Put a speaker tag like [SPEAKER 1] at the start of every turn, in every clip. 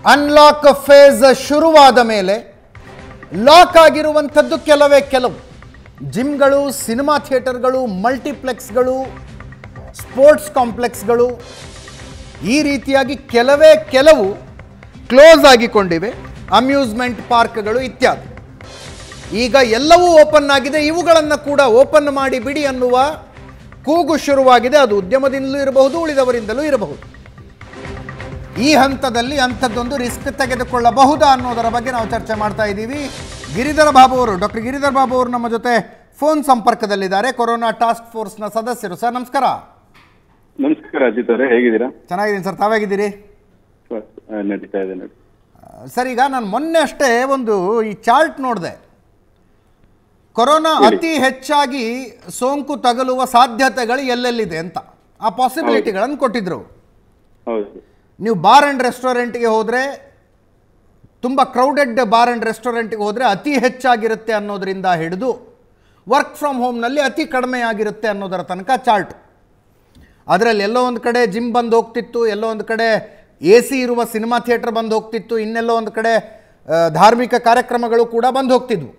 [SPEAKER 1] Unlock face ಶುರುವಾದ ಮೇಲೆ lock ಆಗಿರುವಂಥದ್ದು ಕೆಲವೇ ಕೆಲವು ಜಿಮ್ಗಳು ಸಿನಿಮಾ ಥಿಯೇಟರ್ಗಳು ಮಲ್ಟಿಪ್ಲೆಕ್ಸ್ಗಳು ಸ್ಪೋರ್ಟ್ಸ್ ಕಾಂಪ್ಲೆಕ್ಸ್ಗಳು ಈ ರೀತಿಯಾಗಿ ಕೆಲವೇ ಕೆಲವು ಕ್ಲೋಸ್ ಆಗಿಕೊಂಡಿವೆ ಅಮ್ಯೂಸ್ಮೆಂಟ್ ಪಾರ್ಕ್ಗಳು ಇತ್ಯಾದಿ ಈಗ ಎಲ್ಲವೂ ಓಪನ್ ಆಗಿದೆ ಇವುಗಳನ್ನು ಕೂಡ ಓಪನ್ ಮಾಡಿ ಬಿಡಿ ಅನ್ನುವ ಕೂಗು ಶುರುವಾಗಿದೆ ಅದು ಉದ್ಯಮದಿಂದಲೂ ಇರಬಹುದು ಉಳಿದವರಿಂದಲೂ ಇರಬಹುದು ಈ ಹಂತದಲ್ಲಿ ಅಂಥದ್ದೊಂದು ರಿಸ್ಕ್ ತೆಗೆದುಕೊಳ್ಳಬಹುದಾ ಅನ್ನೋದರ ಬಗ್ಗೆ ನಾವು ಚರ್ಚೆ ಮಾಡ್ತಾ ಇದ್ದೀವಿ ಗಿರಿಧರ ಬಾಬು ಅವರು ಡಾಕ್ಟರ್ ಗಿರಿಧರ್ ಬಾಬು ಅವರು ನಮ್ಮ ಜೊತೆ ಫೋನ್ ಸಂಪರ್ಕದಲ್ಲಿದ್ದಾರೆ ಕೊರೋನಾ ಟಾಸ್ಕ್ ಫೋರ್ಸ್ನ ಸದಸ್ಯರು ಸರ್ ನಮಸ್ಕಾರ
[SPEAKER 2] ನಮಸ್ಕಾರ ಅಜಿತ್ ಅವರೇ ಹೇಗಿದ್ದೀರಾ
[SPEAKER 1] ಚೆನ್ನಾಗಿದ್ದೀನಿ ಸರ್ ತಾವಾಗಿದ್ದೀರಿ
[SPEAKER 2] ಆ, ನಡೀತಾ ಇದೆ ನೋಡಿ
[SPEAKER 1] ಸರ್ ಈಗ ನಾನು ಮೊನ್ನೆ ಅಷ್ಟೇ ಒಂದು ಈ ಚಾರ್ಟ್ ನೋಡಿದೆ ಕೊರೋನಾ ಅತಿ ಹೆಚ್ಚಾಗಿ ಸೋಂಕು ತಗಲುವ ಸಾಧ್ಯತೆಗಳು ಎಲ್ಲೆಲ್ಲಿದೆ ಅಂತ ಆ ಪಾಸಿಬಿಲಿಟಿಗಳನ್ನು ಕೊಟ್ಟಿದ್ರು
[SPEAKER 2] ಹೌದು
[SPEAKER 1] ನೀವು ಬಾರ್ ಆ್ಯಂಡ್ ರೆಸ್ಟೋರೆಂಟ್ಗೆ ಹೋದರೆ ತುಂಬ ಕ್ರೌಡೆಡ್ ಬಾರ್ ಆ್ಯಂಡ್ ರೆಸ್ಟೋರೆಂಟ್ಗೆ ಹೋದರೆ ಅತಿ ಹೆಚ್ಚಾಗಿರುತ್ತೆ ಅನ್ನೋದರಿಂದ ಹಿಡಿದು ವರ್ಕ್ ಫ್ರಮ್ ಹೋಮ್ನಲ್ಲಿ ಅತಿ ಕಡಿಮೆ ಆಗಿರುತ್ತೆ ಅನ್ನೋದರ ತನಕ ಚಾರ್ಟ್ ಅದರಲ್ಲಿ ಎಲ್ಲೋ ಒಂದು ಕಡೆ ಜಿಮ್ ಬಂದು ಹೋಗ್ತಿತ್ತು ಎಲ್ಲೋ ಒಂದು ಕಡೆ ಎ ಸಿ ಇರುವ ಸಿನಿಮಾ ಥಿಯೇಟರ್ ಬಂದು ಹೋಗ್ತಿತ್ತು ಇನ್ನೆಲ್ಲೋ ಒಂದು ಕಡೆ ಆ, ಧಾರ್ಮಿಕ ಕಾರ್ಯಕ್ರಮಗಳು ಕೂಡ ಬಂದು ಹೋಗ್ತಿದ್ವು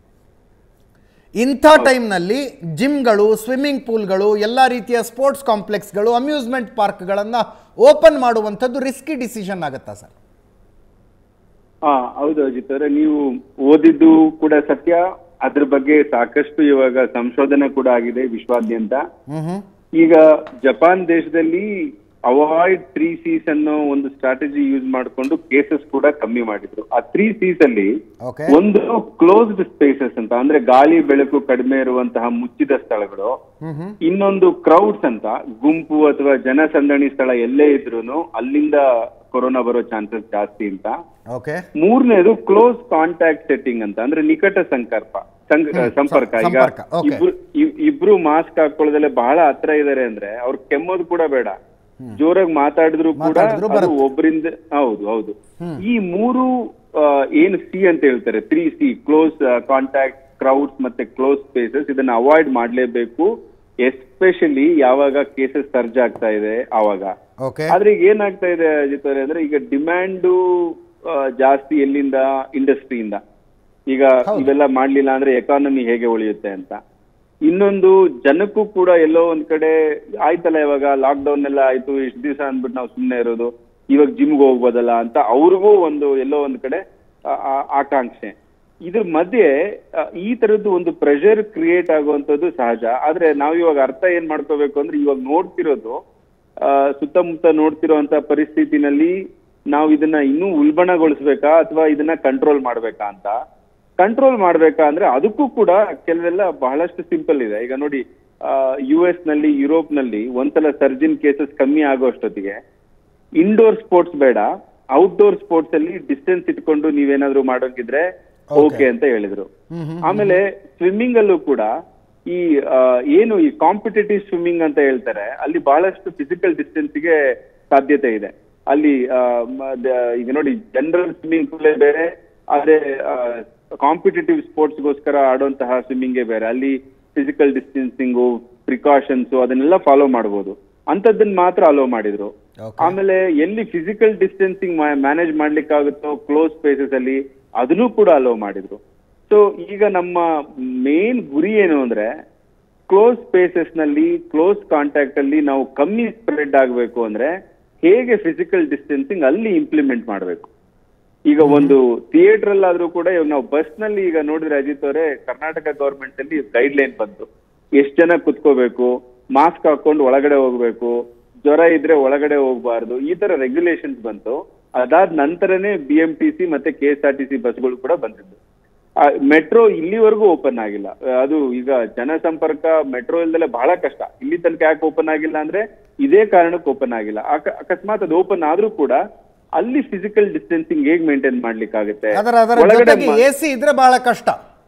[SPEAKER 1] ಇಂಥ ಟೈಮ್ನಲ್ಲಿ ಜಿಮ್ಗಳು ಸ್ವಿಮ್ಮಿಂಗ್ ಪೂಲ್ಗಳು ಎಲ್ಲ ರೀತಿಯ ಸ್ಪೋರ್ಟ್ಸ್ ಕಾಂಪ್ಲೆಕ್ಸ್ಗಳು ಅಮ್ಯೂಸ್ಮೆಂಟ್ ಪಾರ್ಕ್ಗಳನ್ನು ಓಪನ್ ಮಾಡುವಂಥದ್ದು ರಿಸ್ಕಿ ಡಿಸಿಷನ್ ಆಗುತ್ತಾ ಸರ್
[SPEAKER 2] ಹಾ ಹೌದು ಅಜಿತ್ ಅವರೇ ನೀವು ಓದಿದ್ದು ಕೂಡ ಸತ್ಯ ಅದ್ರ ಬಗ್ಗೆ ಸಾಕಷ್ಟು ಇವಾಗ ಸಂಶೋಧನೆ ಕೂಡ ಆಗಿದೆ ವಿಶ್ವಾದ್ಯಂತ
[SPEAKER 1] ಹ್ಮ್ ಹ್ಮ್
[SPEAKER 2] ಈಗ ಜಪಾನ್ ದೇಶದಲ್ಲಿ ಅವಾಯ್ಡ್ ತ್ರೀ ಸೀಸ್ ಅನ್ನೋ ಒಂದು ಸ್ಟ್ರಾಟಜಿ ಯೂಸ್ ಮಾಡಿಕೊಂಡು ಕೇಸಸ್ ಕೂಡ ಕಮ್ಮಿ ಮಾಡಿದ್ರು ಆ ತ್ರೀ ಸೀಸ್ ಅಲ್ಲಿ
[SPEAKER 1] ಓಕೆ
[SPEAKER 2] ಒಂದು ಕ್ಲೋಸ್ಡ್ ಸ್ಪೇಸಸ್ ಅಂತ ಅಂದ್ರೆ ಗಾಳಿ ಬೆಳಕು ಕಡಿಮೆ ಇರುವಂತಹ ಮುಚ್ಚಿದ ಸ್ಥಳಗಳು
[SPEAKER 1] ಹ್ಮ್ ಹ್ಮ್
[SPEAKER 2] ಇನ್ನೊಂದು ಕ್ರೌಡ್ಸ್ ಅಂತ ಗುಂಪು ಅಥವಾ ಜನಸಂದಣಿ ಸ್ಥಳ ಎಲ್ಲೇ ಇದ್ರೂನು ಅಲ್ಲಿಂದ ಕೊರೋನಾ ಬರೋ ಚಾನ್ಸಸ್ ಜಾಸ್ತಿ ಅಂತ
[SPEAKER 1] ಓಕೆ
[SPEAKER 2] ಮೂರನೇದು ಕ್ಲೋಸ್ ಕಾಂಟ್ಯಾಕ್ಟ್ ಸೆಟ್ಟಿಂಗ್ ಅಂತ ಅಂದ್ರೆ ನಿಕಟ ಸಂಕರ್ಪ ಸಂಕ- ಸಂಪರ್ಕ ಈಗ
[SPEAKER 1] ಸಂಪರ್ಕ, okay.
[SPEAKER 2] ಇಬ್ರು ಇ- ಇಬ್ರು ಮಾಸ್ಕ್ ಹಾಕೊಳ್ಳೋದಲ್ಲೇ ಬಹಳ ಹತ್ರ ಇದಾರೆ ಅಂದ್ರೆ ಅವ್ರು ಕೆಮ್ಮೋದು ಕೂಡ ಬೇಡ ಜೋರಾಗಿ ಮಾತಾಡಿದ್ರು ಕೂಡ
[SPEAKER 1] ಮಾತಾಡಿದ್ರು
[SPEAKER 2] ಅದು
[SPEAKER 1] ಬರುತ್ತೆ.
[SPEAKER 2] ಒಬ್ಬರಿಂದ ಹೌದು ಹೌದು ಈ ಮೂರು ಆ, ಏನು ಸಿ ಅಂತ ಹೇಳ್ತಾರೆ three C close contact crowds ಮತ್ತೆ ಕ್ಲೋಸ್ ಸ್ಪೇಸಸ್ ಇದನ್ನ ಅವಾಯ್ಡ್ ಮಾಡ್ಲೇಬೇಕು ಎಸ್ಪೆಷಲಿ ಯಾವಾಗ ಕೇಸಸ್ ಸರ್ಜ್ ಆಗ್ತಾ ಇದೆ ಆವಾಗ
[SPEAKER 1] ಓಕೆ
[SPEAKER 2] ಆದ್ರೆ ಈಗ ಏನಾಗ್ತಾ ಇದೆ ಅಜಿತ್ ಅವರೇ ಅಂದ್ರೆ ಈಗ ಡಿಮ್ಯಾಂಡು ಜಾಸ್ತಿ ಎಲ್ಲಿಂದ ಇಂಡಸ್ಟ್ರಿಯಿಂದ ಈಗ ಇವೆಲ್ಲ ಮಾಡ್ಲಿಲ್ಲ ಅಂದ್ರೆ ಎಕಾನಮಿ ಹೇಗೆ ಉಳಿಯುತ್ತೆ ಅಂತ ಇನ್ನೊಂದು ಜನಕ್ಕೂ ಕೂಡ ಎಲ್ಲೋ ಒಂದ್ ಕಡೆ ಆಯ್ತಲ್ಲ ಇವಾಗ ಲಾಕ್ ಡೌನ್ ಎಲ್ಲ ಆಯ್ತು ಇಷ್ಟು ದಿವಸ ಅಂದ್ಬಿಟ್ಟು ನಾವು ಸುಮ್ಮನೆ ಇರೋದು ಇವಾಗ ಜಿಮ್ಗೆ ಹೋಗ್ಬೋದಲ್ಲ ಅಂತ ಅವ್ರಿಗೂ ಒಂದು ಎಲ್ಲೋ ಒಂದ್ ಕಡೆ ಆ- ಆ- ಆಕಾಂಕ್ಷೆ ಇದ್ರ ಮಧ್ಯೆ ಆ, ಈ ತರದ್ದು ಒಂದು ಪ್ರೆಷರ್ ಕ್ರಿಯೇಟ್ ಆಗುವಂತದ್ದು ಸಹಜ ಆದ್ರೆ ನಾವ್ ಇವಾಗ ಅರ್ಥ ಏನ್ ಮಾಡ್ಕೋಬೇಕು ಅಂದ್ರೆ ಇವಾಗ ನೋಡ್ತಿರೋದು ಆ, ಸುತ್ತಮುತ್ತ ನೋಡ್ತಿರೋಂತ ಪರಿಸ್ಥಿತಿನಲ್ಲಿ ನಾವು ಇದನ್ನ ಇನ್ನೂ ಉಲ್ಬಣಗೊಳಿಸ್ಬೇಕಾ ಅಥವಾ ಇದನ್ನ ಕಂಟ್ರೋಲ್ ಮಾಡ್ಬೇಕಾ ಅಂತ ಕಂಟ್ರೋಲ್ ಮಾಡ್ಬೇಕಾ ಅಂದ್ರೆ ಅದಕ್ಕೂ ಕೂಡ ಕೆಲವೆಲ್ಲ ಬಹಳಷ್ಟು ಸಿಂಪಲ್ ಇದೆ ಈಗ ನೋಡಿ ಯು ಎಸ್ ನಲ್ಲಿ ಯುರೋಪ್ ನಲ್ಲಿ ಒಂದ್ಸಲ ಸರ್ಜಿನ್ ಕೇಸಸ್ ಕಮ್ಮಿ ಆಗೋ ಅಷ್ಟೊತ್ತಿಗೆ ಇಂಡೋರ್ ಸ್ಪೋರ್ಟ್ಸ್ ಬೇಡ ಔಟ್ಡೋರ್ ಸ್ಪೋರ್ಟ್ಸ್ ಅಲ್ಲಿ ಡಿಸ್ಟೆನ್ಸ್ ಇಟ್ಕೊಂಡು ನೀವೇನಾದ್ರೂ ಮಾಡೋಂಗಿದ್ರೆ ಓಕೆ ಅಂತ ಹೇಳಿದ್ರು
[SPEAKER 1] ಹ್ಮ್ ಹ್ಮ್
[SPEAKER 2] ಆಮೇಲೆ ಸ್ವಿಮ್ಮಿಂಗ್ ಅಲ್ಲೂ ಕೂಡ ಈ ಆ, ಏನು ಈ ಕಾಂಪಿಟೇಟಿವ್ ಸ್ವಿಮ್ಮಿಂಗ್ ಅಂತ ಹೇಳ್ತಾರೆ ಅಲ್ಲಿ ಬಹಳಷ್ಟು ಫಿಸಿಕಲ್ ಡಿಸ್ಟೆನ್ಸ್ಗೆ ಸಾಧ್ಯತೆ ಇದೆ ಅಲ್ಲಿ ಆ, ಮ- ದ- ಈಗ ನೋಡಿ ಜನರಲ್ ಸ್ವಿಮ್ಮಿಂಗ್ ಪೂಲೇ ಬೇರೆ ಆದ್ರೆ ಕಾಂಪಿಟೇಟಿವ್ ಸ್ಪೋರ್ಟ್ಸ್ಗೋಸ್ಕರ ಆಡುವಂತಹ ಸ್ವಿಮ್ಮಿಂಗೇ ಬೇರೆ ಅಲ್ಲಿ ಫಿಸಿಕಲ್ ಡಿಸ್ಟೆನ್ಸಿಂಗು ಪ್ರಿಕಾಷನ್ಸ್ ಅದನ್ನೆಲ್ಲ ಫಾಲೋ ಮಾಡ್ಬೋದು ಅಂತದನ್ನ ಮಾತ್ರ ಅಲೋ ಮಾಡಿದ್ರು
[SPEAKER 1] ಓಕೆ
[SPEAKER 2] ಆಮೇಲೆ ಎಲ್ಲಿ ಫಿಸಿಕಲ್ ಡಿಸ್ಟೆನ್ಸಿಂಗ್ ಮ್ಯಾನೇಜ್ ಮಾಡ್ಲಿಕ್ಕಾಗುತ್ತೋ ಕ್ಲೋಸ್ ಸ್ಪೇಸಸ್ ಅಲ್ಲಿ ಅದನ್ನು ಕೂಡ ಅಲೋ ಮಾಡಿದ್ರು ಸೊ ಈಗ ನಮ್ಮ ಮೇನ್ ಗುರಿ ಏನು ಅಂದ್ರೆ ಕ್ಲೋಸ್ ಸ್ಪೇಸಸ್ ನಲ್ಲಿ ಕ್ಲೋಸ್ ಕಾಂಟ್ಯಾಕ್ಟ್ ಅಲ್ಲಿ ನಾವು ಕಮ್ಮಿ ಸ್ಪ್ರೆಡ್ ಆಗಬೇಕು ಅಂದ್ರೆ ಹೇಗೆ ಫಿಸಿಕಲ್ ಡಿಸ್ಟೆನ್ಸಿಂಗ್ ಅಲ್ಲಿ ಇಂಪ್ಲಿಮೆಂಟ್ ಮಾಡಬೇಕು ಈಗ ಒಂದು ಥಿಯೇಟರ್ ಅಲ್ಲಾದ್ರೂ ಕೂಡ ಇವಾಗ ನಾವು ಬಸ್ ನಲ್ಲಿ ಈಗ ನೋಡಿದ್ರೆ ಅಜಿತ್ ಅವರೇ ಕರ್ನಾಟಕ ಗವರ್ಮೆಂಟ್ ಅಲ್ಲಿ ಗೈಡ್ ಲೈನ್ ಬಂತು ಎಷ್ಟ್ ಜನ ಕುತ್ಕೋಬೇಕು ಮಾಸ್ಕ್ ಹಾಕೊಂಡು ಒಳಗಡೆ ಹೋಗ್ಬೇಕು ಜ್ವರ ಇದ್ರೆ ಒಳಗಡೆ ಹೋಗ್ಬಾರ್ದು ಈ ತರ ರೆಗ್ಯುಲೇಷನ್ಸ್ ಬಂತು ಅದಾದ ನಂತರನೇ ಬಿ ಎಂ ಟಿ ಸಿ ಮತ್ತೆ K S R T C ಬಸ್ಗಳು ಕೂಡ ಬಂದಿದ್ದು ಮೆಟ್ರೋ ಇಲ್ಲಿವರೆಗೂ ಓಪನ್ ಆಗಿಲ್ಲ ಆ, ಅದು ಈಗ ಜನಸಂಪರ್ಕ ಮೆಟ್ರೋ ಇಲ್ದಲೆ ಬಹಳ ಕಷ್ಟ ಇಲ್ಲಿ ತನಕ ಯಾಕೆ ಓಪನ್ ಆಗಿಲ್ಲ ಅಂದ್ರೆ ಇದೇ ಕಾರಣಕ್ಕೆ ಓಪನ್ ಆಗಿಲ್ಲ ಅಕ- ಅಕಸ್ಮಾತ್ ಅದು ಓಪನ್ ಆದ್ರೂ ಕೂಡ ಅಲ್ಲಿ ಫಿಸಿಕಲ್ ಡಿಸ್ಟೆನ್ಸಿಂಗ್ ಹೇಗ್ ಮೇಂಟೈನ್ ಮಾಡ್ಲಿಕ್ಕಾಗುತ್ತೆ
[SPEAKER 1] ಅದರ ಅದರ
[SPEAKER 2] ಒಳಗಡೆ
[SPEAKER 1] ಜೊತೆಗೆ
[SPEAKER 2] ಮಾ-
[SPEAKER 1] ಎ ಸಿ ಇದ್ರೆ ಬಹಳ ಕಷ್ಟ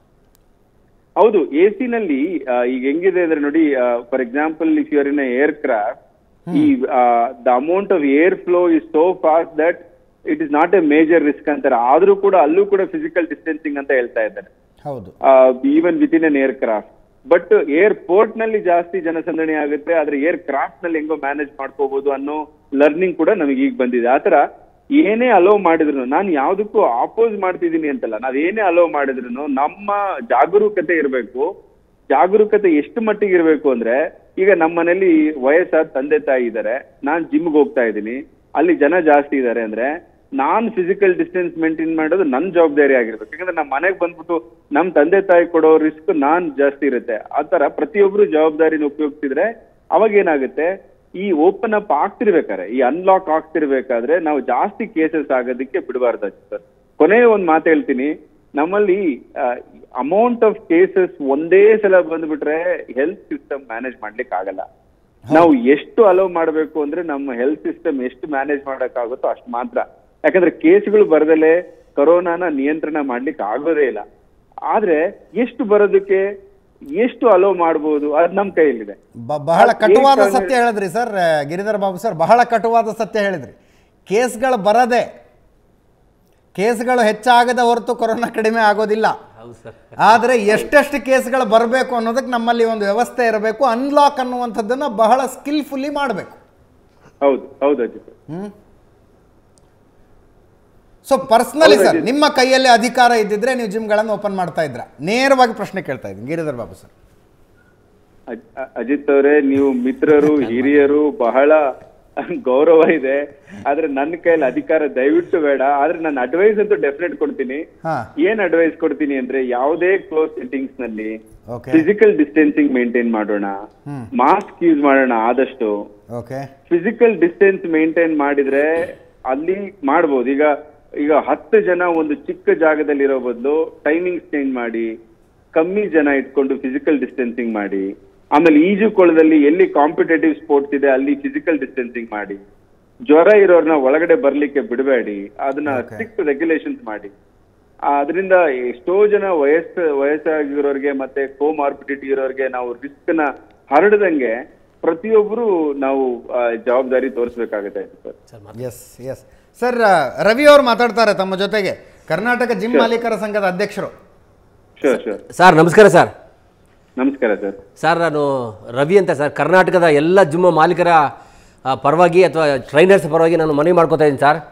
[SPEAKER 2] ಹೌದು ಎ ಸಿ ನಲ್ಲಿ ಆ, ಈಗ ಹೆಂಗಿದೆ ಅಂದ್ರೆ ನೋಡಿ for example if you are in aircraft ಈ the amount of air flow is so fast that it is not a major risk ಅಂತಾರೆ ಆದ್ರೂ ಕೂಡ ಅಲ್ಲೂ ಕೂಡ ಫಿಸಿಕಲ್ ಡಿಸ್ಟೆನ್ಸಿಂಗ್ ಅಂತ ಹೇಳ್ತಾ ಇದ್ದಾರೆ
[SPEAKER 1] ಹೌದು
[SPEAKER 2] even with in an aircraft but airport ನಲ್ಲಿ ಜಾಸ್ತಿ ಜನಸಂದಣಿ ಆಗುತ್ತೆ ಆದ್ರೆ ಏರ್ ಕ್ರಾಫ್ಟ್ ನಲ್ಲಿ ಹೆಂಗೋ ಮ್ಯಾನೇಜ್ ಮಾಡ್ಕೋಬಹುದು ಅನ್ನೋ ಲರ್ನಿಂಗ್ ಕೂಡ ನಮಗೆ ಈಗ ಬಂದಿದೆ ಆತರ ಏನೇ ಅಲೋ ಮಾಡಿದ್ರು ನಾನು ಯಾವ್ದಕ್ಕೂ ಆಪೋಸ್ ಮಾಡ್ತಿದ್ದೀನಿ ಅಂತಲ್ಲ ನಾವ್ ಏನೇ ಅಲೋ ಮಾಡಿದ್ರು ನಮ್ಮ ಜಾಗರೂಕತೆ ಇರಬೇಕು ಜಾಗರೂಕತೆ ಎಷ್ಟು ಮಟ್ಟಿಗೆ ಇರಬೇಕು ಅಂದ್ರೆ ಈಗ ನಮ್ಮ ಮನೇಲಿ ವಯಸ್ಸಾದ ತಂದೆ ತಾಯಿ ಇದ್ದಾರೆ ನಾನ್ ಜಿಮ್ಗೆ ಹೋಗ್ತಾ ಇದ್ದೀನಿ ಅಲ್ಲಿ ಜನ ಜಾಸ್ತಿ ಇದ್ದಾರೆ ಅಂದ್ರೆ ನಾನ್ ಫಿಸಿಕಲ್ ಡಿಸ್ಟೆನ್ಸ್ ಮೇಂಟೈನ್ ಮಾಡೋದು ನನ್ ಜವಾಬ್ದಾರಿ ಆಗಿರ್ಬೇಕು ಯಾಕಂದ್ರೆ ನಮ್ಮ ಮನೆಗೆ ಬಂದ್ಬಿಟ್ಟು ನಮ್ ತಂದೆ ತಾಯಿ ಕೊಡೋ ರಿಸ್ಕ್ ನಾನ್ ಜಾಸ್ತಿ ಇರುತ್ತೆ ಆತರ ಪ್ರತಿಯೊಬ್ರು ಜವಾಬ್ದಾರಿನ ಉಪಯೋಗಿಸಿದ್ರೆ ಅವಾಗ ಏನಾಗುತ್ತೆ ಈ ಓಪನ್ ಅಪ್ ಆಗ್ತಿರ್ಬೇಕಾದ್ರೆ ಈ ಅನ್ಲಾಕ್ ಆಗ್ತಿರ್ಬೇಕಾದ್ರೆ ನಾವು ಜಾಸ್ತಿ ಕೇಸಸ್ ಆಗೋದಕ್ಕೆ ಬಿಡಬಾರ್ದು ಸರ್ ಕೊನೆಯ ಒಂದ್ ಮಾತು ಹೇಳ್ತೀನಿ ನಮ್ಮಲ್ಲಿ ಅಮೌಂಟ್ ಆಫ್ ಕೇಸಸ್ ಒಂದೇ ಸಲ ಬಂದ್ಬಿಟ್ರೆ ಹೆಲ್ತ್ ಸಿಸ್ಟಮ್ ಮ್ಯಾನೇಜ್ ಮಾಡ್ಲಿಕ್ಕೆ ಆಗಲ್ಲ ನಾವು ಎಷ್ಟು ಅಲೋ ಮಾಡಬೇಕು ಅಂದ್ರೆ ನಮ್ಮ ಹೆಲ್ತ್ ಸಿಸ್ಟಮ್ ಎಷ್ಟು ಮ್ಯಾನೇಜ್ ಮಾಡಕ್ಕಾಗುತ್ತೋ ಅಷ್ಟು ಮಾತ್ರ ಯಾಕಂದ್ರೆ ಕೇಸ್ಗಳು ಬರದಲ್ಲೇ ಕೊರೋನಾನ ನಿಯಂತ್ರಣ ಮಾಡ್ಲಿಕ್ಕೆ ಆಗೋದೇ ಇಲ್ಲ ಆದ್ರೆ ಎಷ್ಟು ಬರೋದಕ್ಕೆ ಎಷ್ಟು ಅಲೋ ಮಾಡ್ಬೋದು ಅದು ನಮ್ ಕೈಯಲ್ಲಿದೆ
[SPEAKER 1] ಬ- ಬಹಳ
[SPEAKER 2] ಅದ್
[SPEAKER 1] ಕಟುವಾದ
[SPEAKER 2] ಏನ್
[SPEAKER 1] ಸತ್ಯ ಹೇಳಿದ್ರಿ ಸರ್ ಗಿರಿಧರ್ ಬಾಬು ಸರ್ ಬಹಳ ಕಟುವಾದ ಸತ್ಯ ಹೇಳಿದ್ರಿ ಕೇಸ್ಗಳು ಬರದೆ ಕೇಸ್ಗಳು ಹೆಚ್ಚಾಗದ ಹೊರತು ಕೊರೋನಾ ಕಡಿಮೆ ಆಗೋದಿಲ್ಲ
[SPEAKER 3] ಹೌದು ಸರ್
[SPEAKER 1] ಆದರೆ ಎಷ್ಟೆಷ್ಟು ಕೇಸ್ಗಳು ಬರಬೇಕು ಅನ್ನೋದಕ್ಕೆ ನಮ್ಮಲ್ಲಿ ಒಂದು ವ್ಯವಸ್ಥೆ ಇರಬೇಕು ಅನ್ಲಾಕ್ ಅನ್ನುವಂಥದ್ದನ್ನು ಬಹಳ ಸ್ಕಿಲ್ಫುಲ್ಲಿ ಮಾಡಬೇಕು
[SPEAKER 2] ಹೌದು ಹೌದು ಅಜಿತ್
[SPEAKER 1] ಹ್ಮ್ ಸೊ ಪರ್ಸ್ನಲಿ
[SPEAKER 2] ಹೌದು,
[SPEAKER 1] ಸರ್
[SPEAKER 2] ಅಜಿತ್.
[SPEAKER 1] ನಿಮ್ಮ ಕೈಯಲ್ಲಿ ಅಧಿಕಾರ ಇದ್ದಿದ್ರೆ ನೀವು ಜಿಮ್ಗಳನ್ನು ಓಪನ್ ಮಾಡ್ತಾ ಇದ್ರ ನೇರವಾಗಿ ಪ್ರಶ್ನೆ ಕೇಳ್ತಾ ಇದ್ದೀನಿ ಗಿರಿಧರ್ ಬಾಬು ಸರ್
[SPEAKER 2] ಅಜ್- ಅ- ಅಜಿತ್ ಅವರೇ ನೀವು ಮಿತ್ರರು ಹಿರಿಯರು ಬಹಳ ಗೌರವ ಇದೆ ಆದ್ರೆ ನನ್ನ ಕೈಯಲ್ಲಿ ಅಧಿಕಾರ ದಯವಿಟ್ಟು ಬೇಡ ಆದ್ರೆ ನಾನು ಅಡ್ವೈಸ್ ಅಂತೂ ಡೆಫಿನೆಟ್ ಕೊಡ್ತೀನಿ
[SPEAKER 1] ಹಾ
[SPEAKER 2] ಏನ್ ಅಡ್ವೈಸ್ ಕೊಡ್ತೀನಿ ಅಂದ್ರೆ ಯಾವುದೇ ಕ್ಲೋಸ್ ಸೆಟ್ಟಿಂಗ್ಸ್ ನಲ್ಲಿ
[SPEAKER 1] ಓಕೆ
[SPEAKER 2] ಫಿಸಿಕಲ್ ಡಿಸ್ಟೆನ್ಸಿಂಗ್ ಮೇಂಟೈನ್ ಮಾಡೋಣ
[SPEAKER 1] ಹ್ಮ್
[SPEAKER 2] ಮಾಸ್ಕ್ ಯೂಸ್ ಮಾಡೋಣ ಆದಷ್ಟು
[SPEAKER 1] ಓಕೆ
[SPEAKER 2] ಫಿಸಿಕಲ್ ಡಿಸ್ಟೆನ್ಸ್ ಮೇಂಟೈನ್ ಮಾಡಿದ್ರೆ ಅಲ್ಲಿ ಮಾಡ್ಬೋದು ಈಗ ಈಗ ಹತ್ತು ಜನ ಒಂದು ಚಿಕ್ಕ ಜಾಗದಲ್ಲಿ ಇರೋ ಬದಲು ಟೈಮಿಂಗ್ಸ್ ಚೇಂಜ್ ಮಾಡಿ ಕಮ್ಮಿ ಜನ ಇಟ್ಕೊಂಡು ಫಿಸಿಕಲ್ ಡಿಸ್ಟೆನ್ಸಿಂಗ್ ಮಾಡಿ ಆಮೇಲೆ ಈಜುಕೊಳದಲ್ಲಿ ಎಲ್ಲಿ ಕಾಂಪಿಟೇಟಿವ್ ಸ್ಪೋರ್ಟ್ಸ್ ಇದೆ ಅಲ್ಲಿ ಫಿಸಿಕಲ್ ಡಿಸ್ಟೆನ್ಸಿಂಗ್ ಮಾಡಿ ಜ್ವರ ಇರೋರ್ನ ಒಳಗಡೆ ಬರ್ಲಿಕ್ಕೆ ಬಿಡಬೇಡಿ ಅದನ್ನ
[SPEAKER 1] Okay.
[SPEAKER 2] ಸ್ಟ್ರಿಕ್ಟ್ ರೆಗ್ಯುಲೇಷನ್ಸ್ ಮಾಡಿ ಅದರಿಂದ ಎಷ್ಟೋ ಜನ ವಯಸ್ಸು ವಯಸ್ಸಾಗಿರೋರಿಗೆ ಮತ್ತೆ ಕೋಮಾರ್ಬಿಡಿಟಿ ಇರೋರಿಗೆ ನಾವು ರಿಸ್ಕ್ ನ ಹರಡದಂಗೆ ಪ್ರತಿಯೊಬ್ಬರು ನಾವು ಆ, ಜವಾಬ್ದಾರಿ ತೋರಿಸ್ಬೇಕಾಗುತ್ತೆ sir
[SPEAKER 3] sir
[SPEAKER 1] yes yes sir Ravi ಅವರು ಮಾತಾಡ್ತಾರೆ ತಮ್ಮ ಜೊತೆಗೆ ಕರ್ನಾಟಕ ಜಿಮ್ ಮಾಲೀಕರ ಸಂಘದ ಅಧ್ಯಕ್ಷರು
[SPEAKER 2] ಶೋರ್ ಶೋರ್
[SPEAKER 3] ಸರ್ ನಮಸ್ಕಾರ ಸರ್
[SPEAKER 2] ನಮಸ್ಕಾರ ಸರ್
[SPEAKER 3] ಸರ್ ನಾನು ರವಿ ಅಂತ ಸರ್ ಕರ್ನಾಟಕದ ಎಲ್ಲ ಜಿಮ್ ಮಾಲೀಕರ ಆ, ಪರವಾಗಿ ಅಥವಾ ಟ್ರೈನರ್ಸ್ ಪರವಾಗಿ ನಾನು ಮನವಿ ಮಾಡ್ಕೋತಾ ಇದ್ದೀನಿ ಸರ್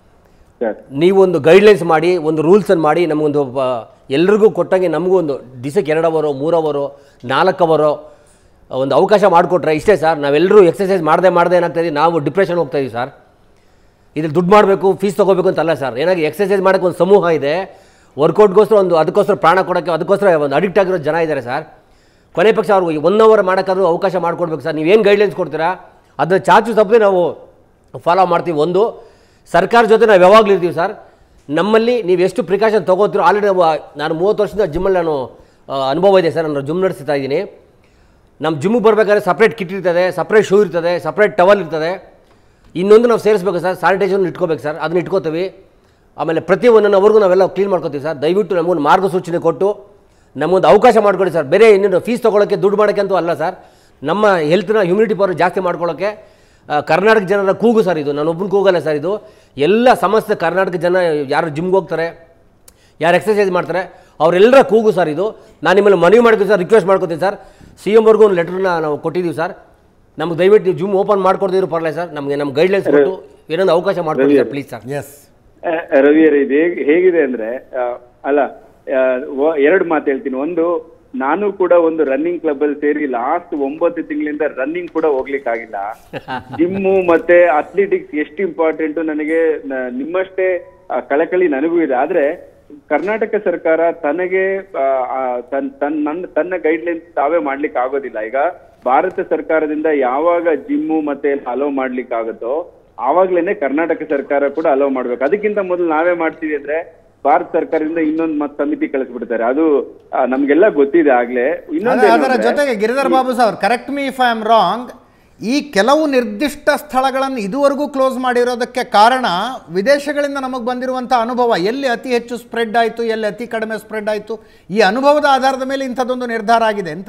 [SPEAKER 2] ಸರ್
[SPEAKER 3] ನೀವು ಒಂದು ಗೈಡ್ಲೈನ್ಸ್ ಮಾಡಿ ಒಂದು ರೂಲ್ಸನ್ನು ಮಾಡಿ ನಮಗೊಂದು ಬ- ಎಲ್ರಿಗೂ ಕೊಟ್ಟಂಗೆ ನಮಗೂ ಒಂದು ದಿವಸಕ್ಕೆ ಎರಡು ಅವರು ಮೂರು ಅವರು ನಾಲ್ಕು ಅವರು ಒಂದು ಅವಕಾಶ ಮಾಡಿಕೊಟ್ರೆ ಇಷ್ಟೇ ಸರ್ ನಾವೆಲ್ಲರೂ ಎಕ್ಸಸೈಸ್ ಮಾಡದೆ ಮಾಡದೆ ಏನಾಗ್ತಾಯಿದೆ ನಾವು ಡಿಪ್ರೆಷನ್ ಹೋಗ್ತಾ ಇದೀವಿ ಸರ್ ಇದ್ರಲ್ಲಿ ದುಡ್ಡು ಮಾಡಬೇಕು ಫೀಸ್ ತೊಗೋಬೇಕು ಅಂತಲ್ಲ ಸರ್ ಏನಾಗಿ ಎಕ್ಸಸೈಸ್ ಮಾಡೋಕ್ಕೆ ಒಂದು ಸಮೂಹ ಇದೆ ವರ್ಕೌಟ್ಗೋಸ್ಕರ ಒಂದು ಅದಕ್ಕೋಸ್ಕರ ಪ್ರಾಣ ಕೊಡೋಕ್ಕೆ ಅದಕ್ಕೋಸ್ಕರ ಒಂದು ಅಡಿಕ್ಟ್ ಆಗಿರೋ ಜನ ಇದ್ದಾರೆ ಸರ್ ಕೊನೆ ಪಕ್ಷ ಅವ್ರಿಗೆ ಒನ್ ಅವರ್ ಮಾಡೋಕ್ಕಾದ್ರೂ ಅವಕಾಶ ಮಾಡಿಕೊಡ್ಬೇಕು ಸರ್ ನೀವೇನು ಗೈಡ್ಲೈನ್ಸ್ ಕೊಡ್ತೀರಾ ಅದನ್ನ ಚಾಚು ತಪ್ಪದೆ ನಾವು ಫಾಲೋ ಮಾಡ್ತೀವಿ ಒಂದು ಸರ್ಕಾರ ಜೊತೆ ನಾವು ಯಾವಾಗಲೂ ಇರ್ತೀವಿ ಸರ್ ನಮ್ಮಲ್ಲಿ ನೀವು ಎಷ್ಟು ಪ್ರಿಕಾಷನ್ ತೊಗೋತೀರೋ ಆಲ್ರೆಡಿ ನಾವು ನಾನು ಮೂವತ್ತು ವರ್ಷದಿಂದ ಜಿಮ್ಮಲ್ಲಿ ನಾನು ಆ, ಅನುಭವ ಇದೆ ಸರ್ ನಾನು ಜಿಮ್ ನಡೆಸ್ತಾ ಇದ್ದೀನಿ ನಮ್ಮ ಜಿಮ್ಗೆ ಬರಬೇಕಾದ್ರೆ ಸಪ್ರೇಟ್ ಕಿಟ್ ಇರ್ತದೆ ಸಪ್ರೇಟ್ ಶೂ ಇರ್ತದೆ ಸಪ್ರೇಟ್ ಟವಲ್ ಇರ್ತದೆ ಇನ್ನೊಂದು ನಾವು ಸೇರಿಸ್ಬೇಕು ಸರ್ ಸ್ಯಾನಿಟೈಸರ್ನ ಇಟ್ಕೋಬೇಕು ಸರ್ ಅದನ್ನ ಇಟ್ಕೋತೀವಿ ಆಮೇಲೆ ಪ್ರತಿ ಒಂದನ್ನವರೆಗೂ ನಾವೆಲ್ಲ ಕ್ಲೀನ್ ಮಾಡ್ಕೋತೀವಿ ಸರ್ ದಯವಿಟ್ಟು ನಮಗೊಂದು ಮಾರ್ಗಸೂಚನೆ ಕೊಟ್ಟು ನಮಗೊಂದು ಅವಕಾಶ ಮಾಡಿಕೊಡಿ ಸರ್ ಬೇರೆ ಇನ್ನೇನು ಫೀಸ್ ತೊಗೊಳಕ್ಕೆ ದುಡ್ಡು ಮಾಡೋಕ್ಕೆ ಅಂತೂ ಅಲ್ಲ ಸರ್ ನಮ್ಮ ಹೆಲ್ತ್ನ ಹ್ಯುಮಿನಿಟಿ ಪವರ್ ಜಾಸ್ತಿ ಮಾಡ್ಕೊಳ್ಳೋಕ್ಕೆ ಆ, ಕರ್ನಾಟಕ ಜನರ ಕೂಗು ಸರ್ ಇದು ನಾನು ಒಬ್ಬನ ಕೂಗಲ್ಲ ಸರ್ ಇದು ಎಲ್ಲ ಸಮಸ್ತ ಕರ್ನಾಟಕ ಜನ ಯಾರು ಜಿಮ್ಗೆ ಹೋಗ್ತಾರೆ ಯಾರು ಎಕ್ಸಸೈಸ್ ಮಾಡ್ತಾರೆ ಅವರೆಲ್ಲರ ಕೂಗು ಸರ್ ಇದು ನಾನು ನಿಮ್ಮಲ್ಲಿ ಮನವಿ ಮಾಡ್ತೀನಿ ಸರ್ ರಿಕ್ವೆಸ್ಟ್ ಮಾಡ್ಕೊತೀನಿ ಸರ್ ಸಿ ಎಮ್ವರೆಗೂ ಒಂದು ಲೆಟ್ರನ್ನ ನಾವು ಕೊಟ್ಟಿದ್ದೀವಿ ಸರ್ ನಮ್ಗೆ ದಯವಿಟ್ಟು ನೀವು ಜಿಮ್ ಓಪನ್ ಮಾಡ್ಕೊಡ್ದಿದ್ರು ಪರವಾಗಿಲ್ಲ ಸರ್ ನಮಗೆ ನಮ್ಮ ಗೈಡ್ಲೈನ್ಸ್ ಕೊಟ್ಟು ಏನೊಂದು ಅವಕಾಶ ಮಾಡ್ಕೊಡಿ ಸರ್ ಪ್ಲೀಸ್ ಸರ್
[SPEAKER 1] ಎಸ್
[SPEAKER 2] ರವಿಯರ್ ಇದು ಹೇಗ್ ಹೇಗಿದೆ ಅಂದ್ರೆ ಆ, ಅಲ್ಲ ಆ, ವ- ಎರಡು ಮಾತು ಹೇಳ್ತೀನಿ ಒಂದು ನಾನು ಕೂಡ ಒಂದು ರನ್ನಿಂಗ್ ಕ್ಲಬ್ ಅಲ್ಲಿ ಸೇರಿ ಲಾಸ್ಟ್ ಒಂಬತ್ತು ತಿಂಗಳಿಂದ ರನ್ನಿಂಗ್ ಕೂಡ ಹೋಗ್ಲಿಕ್ಕೆ ಆಗಿಲ್ಲ ಜಿಮ್ಮು ಮತ್ತೆ ಅಥ್ಲೆಟಿಕ್ಸ್ ಎಷ್ಟು ಇಂಪಾರ್ಟೆಂಟ್ ನನಗೆ ನ- ನಿಮ್ಮಷ್ಟೇ ಆ, ಕಳಕಳಿ ನನಗೂ ಇದೆ ಆದ್ರೆ ಕರ್ನಾಟಕ ಸರ್ಕಾರ ತನಗೆ ಆ, ಆ, ತನ್ ತನ್ ನನ್ನ ತನ್ನ ಗೈಡ್ಲೈನ್ಸ್ ತಾವೇ ಮಾಡ್ಲಿಕ್ಕೆ ಆಗೋದಿಲ್ಲ ಈಗ ಭಾರತ ಸರ್ಕಾರದಿಂದ ಯಾವಾಗ ಜಿಮ್ಮು ಮತ್ತೆ ಅಲೋ ಮಾಡ್ಲಿಕ್ಕೆ ಆಗುತ್ತೋ ಆವಾಗ್ಲೇನೆ ಕರ್ನಾಟಕ ಸರ್ಕಾರ ಕೂಡ ಅಲೋ ಮಾಡ್ಬೇಕು ಅದಕ್ಕಿಂತ ಮೊದಲು ನಾವೇ ಮಾಡ್ತೀವಿ ಅಂದ್ರೆ ಭಾರತ ಸರ್ಕಾರದಿಂದ ಇನ್ನೊಂದು ಮತ್ ಸಮಿತಿ ಕಳಿಸ್ಬಿಡ್ತಾರೆ ಅದು ಆ, ನಮ್ಗೆಲ್ಲ ಗೊತ್ತಿದೆ ಆಗ್ಲೇ ಇನ್ನೊಂದು
[SPEAKER 1] ಅದ-
[SPEAKER 2] ಏನು
[SPEAKER 1] ಅದರ
[SPEAKER 2] ಅಂದ್ರೆ-
[SPEAKER 1] ಜೊತೆಗೆ Giridhar Babu sir correct me if I am wrong ಈ ಕೆಲವು ನಿರ್ದಿಷ್ಟ ಸ್ಥಳಗಳನ್ನು ಇದುವರೆಗೂ ಕ್ಲೋಸ್ ಮಾಡಿರೋದಕ್ಕೆ ಕಾರಣ ವಿದೇಶಗಳಿಂದ ನಮಗೆ ಬಂದಿರುವಂಥ ಅನುಭವ ಎಲ್ಲಿ ಅತಿ ಹೆಚ್ಚು ಸ್ಪ್ರೆಡ್ ಆಯಿತು ಎಲ್ಲಿ ಅತಿ ಕಡಿಮೆ ಸ್ಪ್ರೆಡ್ ಆಯಿತು ಈ ಅನುಭವದ ಆಧಾರದ ಮೇಲೆ ಇಂಥದ್ದೊಂದು ನಿರ್ಧಾರ ಆಗಿದೆ ಅಂತ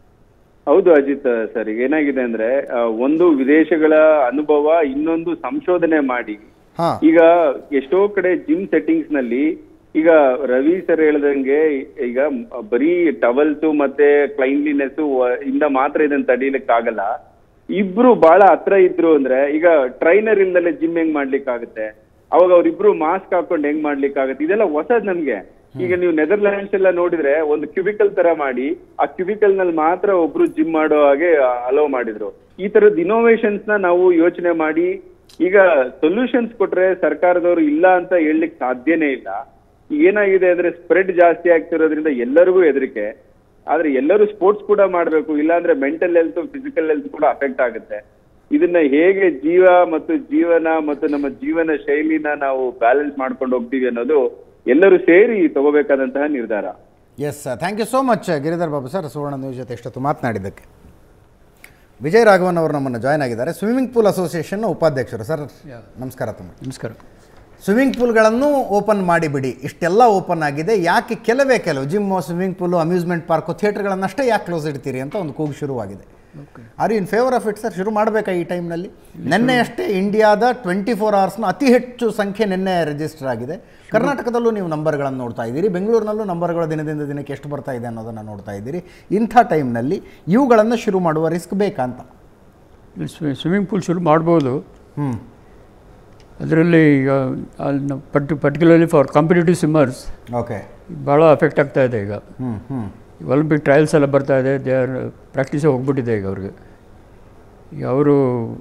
[SPEAKER 2] ಹೌದು ಅಜಿತ್ ಸರ್ ಈಗ ಏನಾಗಿದೆ ಅಂದ್ರೆ ಆ, ಒಂದು ವಿದೇಶಗಳ ಅನುಭವ ಇನ್ನೊಂದು ಸಂಶೋಧನೆ ಮಾಡಿ
[SPEAKER 1] ಹಾ
[SPEAKER 2] ಈಗ ಎಷ್ಟೋ ಕಡೆ ಜಿಮ್ ಸೆಟ್ಟಿಂಗ್ಸ್ ನಲ್ಲಿ ಈಗ ರವಿ ಸರ್ ಹೇಳ್ದಂಗೆ ಈಗ ಬರೀ ಟವಲ್ಸ್ ಮತ್ತೆ ಕ್ಲೈನ್ಲಿನೆಸ್ ಇಂದ ಮಾತ್ರ ಇದನ್ನ ತಡೀಲಿಕ್ಕೆ ಆಗಲ್ಲ ಇಬ್ರು ಬಹಳ ಹತ್ರ ಇದ್ರು ಅಂದ್ರೆ ಈಗ ಟ್ರೈನರ್ ಇಲ್ದಲೆ ಜಿಮ್ ಹೆಂಗ್ ಮಾಡ್ಲಿಕ್ಕೆ ಆಗುತ್ತೆ ಅವಾಗ ಅವ್ರಿಬ್ರು ಮಾಸ್ಕ್ ಹಾಕೊಂಡು ಹೆಂಗ್ ಮಾಡ್ಲಿಕ್ಕಾಗತ್ತೆ ಇದೆಲ್ಲ ಹೊಸದ್ ನಮ್ಗೆ ಈಗ ನೀವು ನೆದರ್ಲ್ಯಾಂಡ್ಸ್ ಎಲ್ಲ ನೋಡಿದ್ರೆ ಒಂದು ಕ್ಯೂಬಿಕಲ್ ತರ ಮಾಡಿ ಆ ಕ್ಯೂಬಿಕಲ್ ನಲ್ಲಿ ಮಾತ್ರ ಒಬ್ರು ಜಿಮ್ ಮಾಡೋ ಹಾಗೆ ಅಲೋ ಮಾಡಿದ್ರು ಈ ತರದ ಇನೋವೇಷನ್ಸ್ ನ ನಾವು ಯೋಚನೆ ಮಾಡಿ ಈಗ ಸೊಲ್ಯೂಷನ್ಸ್ ಕೊಟ್ರೆ ಸರ್ಕಾರದವರು ಇಲ್ಲ ಅಂತ ಹೇಳಲಿಕ್ಕೆ ಸಾಧ್ಯನೇ ಇಲ್ಲ ಈಗ ಏನಾಗಿದೆ ಅಂದ್ರೆ ಸ್ಪ್ರೆಡ್ ಜಾಸ್ತಿ ಆಗ್ತಿರೋದ್ರಿಂದ ಎಲ್ಲರಿಗೂ ಹೆದರಿಕೆ ಆದ್ರೆ ಎಲ್ಲರೂ ಸ್ಪೋರ್ಟ್ಸ್ ಕೂಡ ಮಾಡ್ಬೇಕು ಇಲ್ಲಾಂದ್ರೆ ಮೆಂಟಲ್ ಹೆಲ್ತ್ ಫಿಸಿಕಲ್ ಹೆಲ್ತ್ ಕೂಡ ಅಫೆಕ್ಟ್ ಆಗುತ್ತೆ ಇದನ್ನ ಹೇಗೆ ಜೀವ ಮತ್ತು ಜೀವನ ಮತ್ತು ನಮ್ಮ ಜೀವನ ಶೈಲಿನ ನಾವು ಬ್ಯಾಲೆನ್ಸ್ ಮಾಡ್ಕೊಂಡು ಹೋಗ್ತೀವಿ ಅನ್ನೋದು ಎಲ್ಲರೂ ಸೇರಿ ತಗೋಬೇಕಾದಂತಹ ನಿರ್ಧಾರ
[SPEAKER 1] yes sir thank you so much Giridhar Babu sir Suvarna news ಜೊತೆ ಎಷ್ಟೊತ್ತು ಮಾತನಾಡಿದ್ದಕ್ಕೆ ವಿಜಯ್ ರಾಘವನ್ ಅವರು ನಮ್ಮನ್ನು ಜಾಯ್ನ್ ಆಗಿದ್ದಾರೆ ಸ್ವಿಮ್ಮಿಂಗ್ ಪೂಲ್ ಅಸೋಸಿಯೇಷನ್ನ ಉಪಾಧ್ಯಕ್ಷರು ಸರ್ ನಮಸ್ಕಾರ ತಮ್ಮ
[SPEAKER 4] ನಮಸ್ಕಾರ
[SPEAKER 1] ಸ್ವಿಮ್ಮಿಂಗ್ ಪೂಲ್ಗಳನ್ನು ಓಪನ್ ಮಾಡಿಬಿಡಿ ಇಷ್ಟೆಲ್ಲ ಓಪನ್ ಆಗಿದೆ ಯಾಕೆ ಕೆಲವೇ ಕೆಲವು gym swimming pool amusement park ಥಿಯೇಟರ್ಗಳನ್ನಷ್ಟೇ ಯಾಕೆ ಕ್ಲೋಸ್ ಇಡ್ತೀರಿ ಅಂತ ಒಂದು ಕೂಗು ಶುರುವಾಗಿದೆ are you in favour of it sir ಶುರು ಮಾಡಬೇಕಾ ಈ ಟೈಮ್ನಲ್ಲಿ ನಿನ್ನೆ ಅಷ್ಟೇ ಇಂಡಿಯಾದ ಟ್ವೆಂಟಿ ಫೋರ್ ಅವರ್ಸ್ನ ಅತಿ ಹೆಚ್ಚು ಸಂಖ್ಯೆ ನಿನ್ನೆ ರಿಜಿಸ್ಟರ್ ಆಗಿದೆ ಕರ್ನಾಟಕದಲ್ಲೂ ನೀವು ನಂಬರ್ಗಳನ್ನು ನೋಡ್ತಾ ಇದ್ದೀರಿ ಬೆಂಗಳೂರಿನಲ್ಲೂ ನಂಬರ್ಗಳು ದಿನದಿಂದ ದಿನಕ್ಕೆ ಎಷ್ಟು ಬರ್ತಾ ಇದೆ ಅನ್ನೋದನ್ನು ನೋಡ್ತಾ ಇದ್ದೀರಿ ಇಂಥ ಟೈಮ್ನಲ್ಲಿ ಇವುಗಳನ್ನು ಶುರು ಮಾಡುವ ರಿಸ್ಕ್ ಬೇಕಾ ಅಂತ
[SPEAKER 4] ಸ್ವಿಮ್ಮಿಂಗ್ ಪೂಲ್ ಶುರು ಮಾಡ್ಬೋದು
[SPEAKER 1] ಹ್ಞೂ
[SPEAKER 4] ಅದರಲ್ಲಿ ಈಗ ಅಲ್ಲಿ ಪರ್ಟಿ particularly for competitive swimmers
[SPEAKER 1] okay
[SPEAKER 4] ಭಾಳ ಅಫೆಕ್ಟ್ ಆಗ್ತಾ ಇದೆ ಈಗ
[SPEAKER 1] ಹ್ಞೂ ಹ್ಞೂ
[SPEAKER 4] ಒಲಿಂಪಿಕ್ ಟ್ರಯಲ್ಸ್ ಎಲ್ಲ ಬರ್ತಾ ಇದೆ ದೇ ಆರ್ ಪ್ರಾಕ್ಟೀಸೇ ಹೋಗ್ಬಿಟ್ಟಿದೆ ಈಗ ಅವ್ರಿಗೆ ಈಗ ಅವರು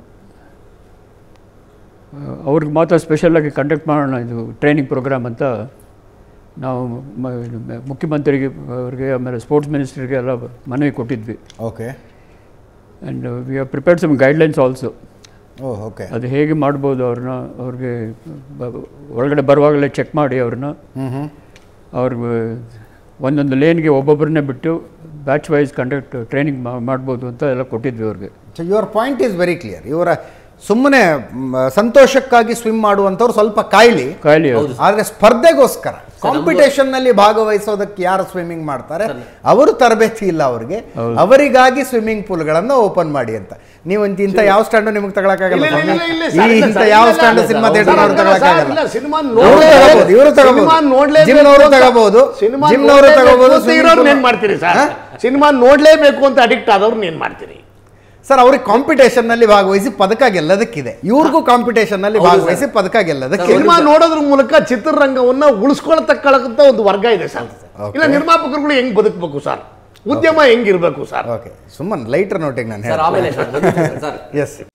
[SPEAKER 4] ಅವ್ರಿಗೆ ಮಾತ್ರ ಸ್ಪೆಷಲಾಗಿ ಕಂಡಕ್ಟ್ ಮಾಡೋಣ ಇದು ಟ್ರೈನಿಂಗ್ ಪ್ರೋಗ್ರಾಮ್ ಅಂತ ನಾವು ಮ- ಮ- ಮುಖ್ಯಮಂತ್ರಿಗೆ ಅವ್ರಿಗೆ ಆಮೇಲೆ ಸ್ಪೋರ್ಟ್ಸ್ ಮಿನಿಸ್ಟ್ರಿಗೆ ಎಲ್ಲ ಮನವಿ ಕೊಟ್ಟಿದ್ವಿ
[SPEAKER 1] okay
[SPEAKER 4] and we are prepared some guidelines also
[SPEAKER 1] oh okay
[SPEAKER 4] ಅದು ಹೇಗೆ ಮಾಡ್ಬೋದು ಅವ್ರನ್ನ ಅವ್ರಿಗೆ ಬ- ಒಳಗಡೆ ಬರುವಾಗಲೇ ಚೆಕ್ ಮಾಡಿ ಅವ್ರನ್ನ
[SPEAKER 1] ಹ್ಞೂ ಹ್ಞೂ
[SPEAKER 4] ಅವ್ರಿಗೆ ಒಂದೊಂದು ಲೇನ್ಗೆ ಒಬ್ಬೊಬ್ಬರನ್ನೇ ಬಿಟ್ಟು ಬ್ಯಾಚ್ ವೈಸ್ ಕಂಡಕ್ಟ್ ಟ್ರೈನಿಂಗ್ ಮಾಡ್ಬೋದು ಅಂತ ಎಲ್ಲ ಕೊಟ್ಟಿದ್ವಿ ಅವ್ರಿಗೆ
[SPEAKER 1] so your point is very clear ಇವರ ಸುಮ್ಮನೆ ಮ್, ಸಂತೋಷಕ್ಕಾಗಿ ಸ್ವಿಮ್ ಮಾಡುವಂಥವ್ರು ಸ್ವಲ್ಪ ಕಾಯ್ಲಿ
[SPEAKER 4] ಕಾಯಿಲೆ ಅವ್ರು
[SPEAKER 1] ಆದರೆ ಸ್ಪರ್ಧೆಗೋಸ್ಕರ ಕಾಂಪಿಟೇಷನ್ ನಲ್ಲಿ ಭಾಗವಹಿಸೋದಕ್ಕೆ ಯಾರು ಸ್ವಿಮ್ಮಿಂಗ್ ಮಾಡ್ತಾರೆ ಅವರು ತರಬೇತಿ ಇಲ್ಲ ಅವ್ರಿಗೆ ಅವರಿಗಾಗಿ ಸ್ವಿಮ್ಮಿಂಗ್ ಪೂಲ್ಗಳನ್ನು ಓಪನ್ ಮಾಡಿ ಅಂತ ನೀವು ಇಂತ ಇಂಥ ಯಾವ ಸ್ಟ್ಯಾಂಡು ನಿಮಗೆ ತಗೊಳಕ್ಕಾಗಲ್ಲ
[SPEAKER 5] ಇಲ್ಲ, ಇಲ್ಲ,
[SPEAKER 1] ಸ್ವಾಮಿ.
[SPEAKER 5] ಇಲ್ಲ,
[SPEAKER 1] ಈ
[SPEAKER 5] ಸರ್, ಇಲ್ಲ,
[SPEAKER 1] ಇಂಥ
[SPEAKER 5] ಸರ್,
[SPEAKER 1] ಯಾವ
[SPEAKER 5] ಇಲ್ಲ,
[SPEAKER 1] ಸ್ಟ್ಯಾಂಡ್
[SPEAKER 5] ಇಲ್ಲ,
[SPEAKER 1] ಸಿನಿಮಾ
[SPEAKER 5] ಸರ್,
[SPEAKER 1] ಥಿಯೇಟರ್
[SPEAKER 5] ಸರ್,
[SPEAKER 1] ತಗೊಳಕ್ಕಾಗಲ್ಲ
[SPEAKER 5] ಇಲ್ಲ, ಸಿನಿಮಾ
[SPEAKER 1] ಇವರು
[SPEAKER 5] ನೋಡ್ಲೇಬೇಕು.
[SPEAKER 1] ತಗೋಬಹುದು ಇವರು
[SPEAKER 5] ಸಿನಿಮಾ
[SPEAKER 1] ತಗೋಬಹುದು
[SPEAKER 5] ನೋಡ್ಲೇಬೇಕು
[SPEAKER 1] ಜಿಮ್ನವರು
[SPEAKER 5] ಅಂತ-
[SPEAKER 1] ತಗೋಬಹುದು
[SPEAKER 5] ಸಿನಿಮಾ
[SPEAKER 1] ಜಿಮ್ನವರು
[SPEAKER 5] ನೋಡ್ಲೇಬೇಕು
[SPEAKER 1] ತಗೋಬಹುದು
[SPEAKER 5] ಅಂತ ಇರೋರ್ನ ಏನ್ ಮಾಡ್ತೀರಿ ಸರ್ ಸಿನಿಮಾ ನೋಡ್ಲೇಬೇಕು ಅಂತ ಅಡಿಕ್ಟ್ ಆದವ್ರನ್ನ ಏನ್ ಮಾಡ್ತೀರಿ
[SPEAKER 1] ಸರ್ ಅವ್ರಿಗೆ ಕಾಂಪಿಟೇಷನ್ ನಲ್ಲಿ ಭಾಗವಹಿಸಿ ಪದಕ ಗೆಲ್ಲದಕ್ಕಿದೆ ಇವ್ರಿಗೂ ಕಾಂಪಿಟೇಷನ್ ನಲ್ಲಿ ಭಾಗವಹಿಸಿ ಪದಕ ಗೆಲ್ಲದಕ್ಕಿದೆ
[SPEAKER 5] ಸಿನಿಮಾ ನೋಡೋದ್ರ ಮೂಲಕ ಚಿತ್ರರಂಗವನ್ನ ಉಳಿಸ್ಕೊಳ್ತಕ್ಕಂತ ಒಂದು ವರ್ಗ ಇದೆ ಸರ್ ಇಲ್ಲ ನಿರ್ಮಾಪಕರುಗಳು ಹೆಂಗ್ ಬದುಕಬೇಕು ಸರ್ ಉದ್ಯಮ ಹೆಂಗಿರ್ಬೇಕು ಸರ್
[SPEAKER 1] ಓಕೆ ಸುಮ್ಮನೆ ಲೈಟರ್ ನೋಟಿಗೆ ನಾನು
[SPEAKER 3] ಸರ್ ಆಮೇಲೆ ಸರ್ ಒಂದು ನಿಮಿಷ ಸರ್
[SPEAKER 1] ಎಸ್